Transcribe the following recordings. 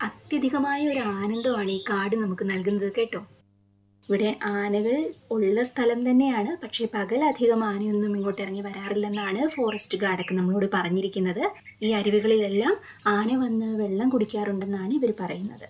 അത്യധികമായ ഒരു ആനന്ദമാണ് ഈ കാട് നമുക്ക് നൽകുന്നത് കേട്ടോ ഇവിടെ ആനകൾ ഉള്ള സ്ഥലം തന്നെയാണ് പക്ഷേ പകൽ അധികം ആനയൊന്നും ഇങ്ങോട്ട് ഇറങ്ങി വരാറില്ലെന്നാണ് ഫോറസ്റ്റ് ഗാർഡൊക്കെ നമ്മളോട് പറഞ്ഞിരിക്കുന്നത് ഈ അരുവികളിലെല്ലാം ആന വന്ന് വെള്ളം കുടിക്കാറുണ്ടെന്നാണ് ഇവർ പറയുന്നത്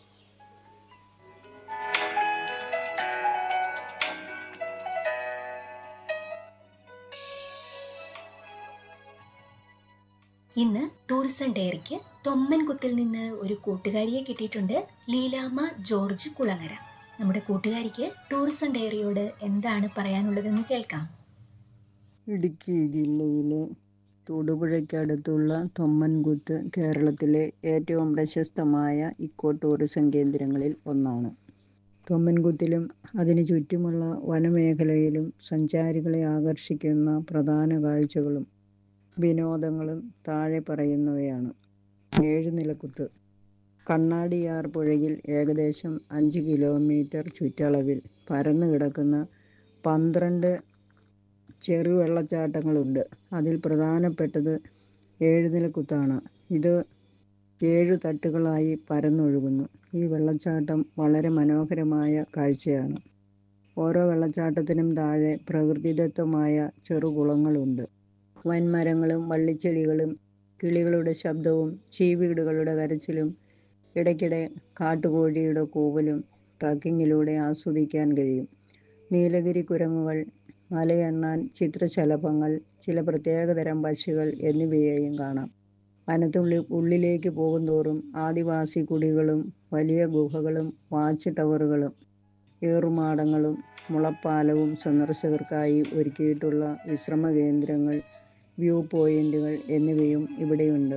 ഇന്ന് ടൂറിസം ഡയറിക്ക് തൊമ്മൻകുത്തിൽ നിന്ന് ഒരു കൂട്ടുകാരിയെ കിട്ടിയിട്ടുണ്ട് ലീലാമ്മ ജോർജ് കുളങ്ങര നമ്മുടെ കൂട്ടുകാരിക്ക് ടൂറിസം ഡയറിയോട് എന്താണ് പറയാനുള്ളതെന്ന് കേൾക്കാം ഇടുക്കി ജില്ലയിലെ തൊടുപുഴയ്ക്കടുത്തുള്ള തൊമ്മൻകുത്ത് കേരളത്തിലെ ഏറ്റവും പ്രശസ്തമായ ഇക്കോ ടൂറിസം കേന്ദ്രങ്ങളിൽ ഒന്നാണ് തൊമ്മൻകുത്തിലും അതിനു ചുറ്റുമുള്ള വനമേഖലയിലും സഞ്ചാരികളെ ആകർഷിക്കുന്ന പ്രധാന കാഴ്ചകളും വിനോദങ്ങളും താഴെ പറയുന്നവയാണ് ഏഴ് നിലക്കുത്ത് കണ്ണാടിയാർ പുഴയിൽ ഏകദേശം അഞ്ച് കിലോമീറ്റർ ചുറ്റളവിൽ പരന്നു കിടക്കുന്ന പന്ത്രണ്ട് ചെറു വെള്ളച്ചാട്ടങ്ങളുണ്ട് അതിൽ പ്രധാനപ്പെട്ടത് ഏഴുനിലക്കുത്താണ് ഇത് ഏഴു തട്ടുകളായി പരന്നൊഴുകുന്നു ഈ വെള്ളച്ചാട്ടം വളരെ മനോഹരമായ കാഴ്ചയാണ് ഓരോ വെള്ളച്ചാട്ടത്തിനും താഴെ പ്രകൃതിദത്തമായ ചെറുകുളങ്ങളുണ്ട് വൻമരങ്ങളും വള്ളിച്ചെടികളും കിളികളുടെ ശബ്ദവും ചീവീടുകളുടെ കരച്ചിലും ഇടയ്ക്കിടെ കാട്ടുകോഴിയുടെ കൂവലും ട്രക്കിങ്ങിലൂടെ ആസ്വദിക്കാൻ കഴിയും നീലഗിരി കുരങ്ങുകൾ മലയെണ്ണാൻ ചിത്രശലഭങ്ങൾ ചില പ്രത്യേകതരം പക്ഷികൾ എന്നിവയെയും കാണാം വനത്തുള്ളി ഉള്ളിലേക്ക് പോകുന്തോറും ആദിവാസി കുടികളും വലിയ ഗുഹകളും വാച്ച് ടവറുകളും ഏറുമാടങ്ങളും മുളപ്പാലവും സന്ദർശകർക്കായി ഒരുക്കിയിട്ടുള്ള വിശ്രമ കേന്ദ്രങ്ങൾ വ്യൂ പോയിന്റുകൾ എന്നിവയും ഇവിടെയുണ്ട്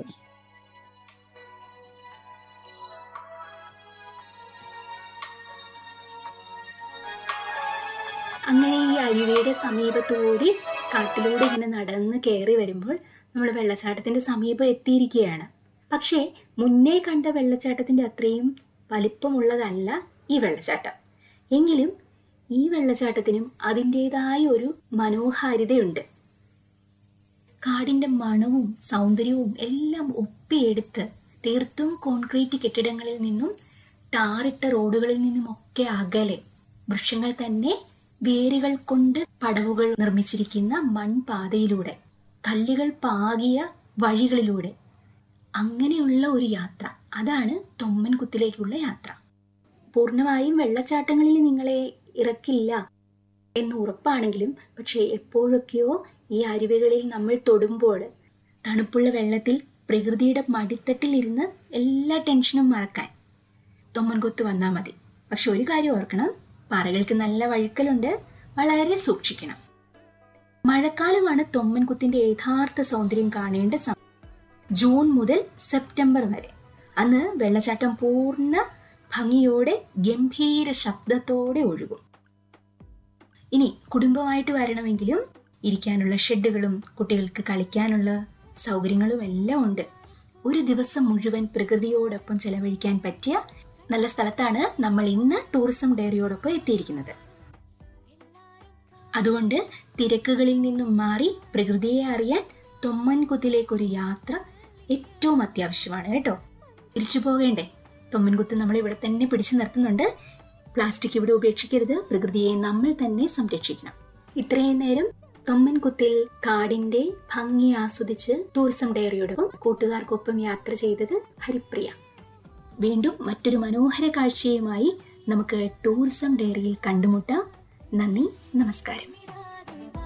അങ്ങനെ ഈ അരുവിയുടെ സമീപത്തുകൂടി കാട്ടിലൂടെ ഇങ്ങനെ നടന്ന് കയറി വരുമ്പോൾ നമ്മൾ വെള്ളച്ചാട്ടത്തിന്റെ സമീപം എത്തിയിരിക്കുകയാണ് പക്ഷേ മുന്നേ കണ്ട വെള്ളച്ചാട്ടത്തിന്റെ അത്രയും വലിപ്പമുള്ളതല്ല ഈ വെള്ളച്ചാട്ടം എങ്കിലും ഈ വെള്ളച്ചാട്ടത്തിനും അതിൻ്റെതായ ഒരു മനോഹാരിതയുണ്ട് കാടിന്റെ മണവും സൗന്ദര്യവും എല്ലാം ഒപ്പിയെടുത്ത് തീർത്തും കോൺക്രീറ്റ് കെട്ടിടങ്ങളിൽ നിന്നും ടാറിട്ട റോഡുകളിൽ നിന്നും ഒക്കെ അകലെ വൃക്ഷങ്ങൾ തന്നെ വേരുകൾ കൊണ്ട് പടവുകൾ നിർമ്മിച്ചിരിക്കുന്ന മൺപാതയിലൂടെ കല്ലുകൾ പാകിയ വഴികളിലൂടെ അങ്ങനെയുള്ള ഒരു യാത്ര അതാണ് തൊമ്മൻകുത്തിലേക്കുള്ള യാത്ര പൂർണ്ണമായും വെള്ളച്ചാട്ടങ്ങളിൽ നിങ്ങളെ ഇറക്കില്ല എന്ന് ഉറപ്പാണെങ്കിലും പക്ഷേ എപ്പോഴൊക്കെയോ ഈ അരുവികളിൽ നമ്മൾ തൊടുമ്പോൾ തണുപ്പുള്ള വെള്ളത്തിൽ പ്രകൃതിയുടെ മടിത്തട്ടിൽ ഇരുന്ന് എല്ലാ ടെൻഷനും മറക്കാൻ തൊമ്മൻകുത്ത് വന്നാൽ മതി പക്ഷെ ഒരു കാര്യം ഓർക്കണം പാറകൾക്ക് നല്ല വഴുക്കലുണ്ട് വളരെ സൂക്ഷിക്കണം മഴക്കാലമാണ് തൊമ്മൻകുത്തിന്റെ യഥാർത്ഥ സൗന്ദര്യം കാണേണ്ട സമയം ജൂൺ മുതൽ സെപ്റ്റംബർ വരെ അന്ന് വെള്ളച്ചാട്ടം പൂർണ്ണ ഭംഗിയോടെ ഗംഭീര ശബ്ദത്തോടെ ഒഴുകും ഇനി കുടുംബമായിട്ട് വരണമെങ്കിലും ഇരിക്കാനുള്ള ഷെഡുകളും കുട്ടികൾക്ക് കളിക്കാനുള്ള സൗകര്യങ്ങളും എല്ലാം ഉണ്ട് ഒരു ദിവസം മുഴുവൻ പ്രകൃതിയോടൊപ്പം ചെലവഴിക്കാൻ പറ്റിയ നല്ല സ്ഥലത്താണ് നമ്മൾ ഇന്ന് ടൂറിസം ഡയറിയോടൊപ്പം എത്തിയിരിക്കുന്നത് അതുകൊണ്ട് തിരക്കുകളിൽ നിന്നും മാറി പ്രകൃതിയെ അറിയാൻ തൊമ്മൻകുത്തിലേക്കൊരു യാത്ര ഏറ്റവും അത്യാവശ്യമാണ് കേട്ടോ തിരിച്ചു പോകേണ്ടേ തൊമ്മൻകുത്ത് നമ്മൾ ഇവിടെ തന്നെ പിടിച്ചു നിർത്തുന്നുണ്ട് പ്ലാസ്റ്റിക് ഇവിടെ ഉപേക്ഷിക്കരുത് പ്രകൃതിയെ നമ്മൾ തന്നെ സംരക്ഷിക്കണം ഇത്രയും നേരം തൊമ്മൻകുത്തിൽ കാടിന്റെ ഭംഗി ആസ്വദിച്ച് ടൂറിസം ഡയറിയോടൊപ്പം കൂട്ടുകാർക്കൊപ്പം യാത്ര ചെയ്തത് ഹരിപ്രിയ വീണ്ടും മറ്റൊരു മനോഹര കാഴ്ചയുമായി നമുക്ക് ടൂറിസം ഡയറിയിൽ കണ്ടുമുട്ടാം നന്ദി നമസ്കാരം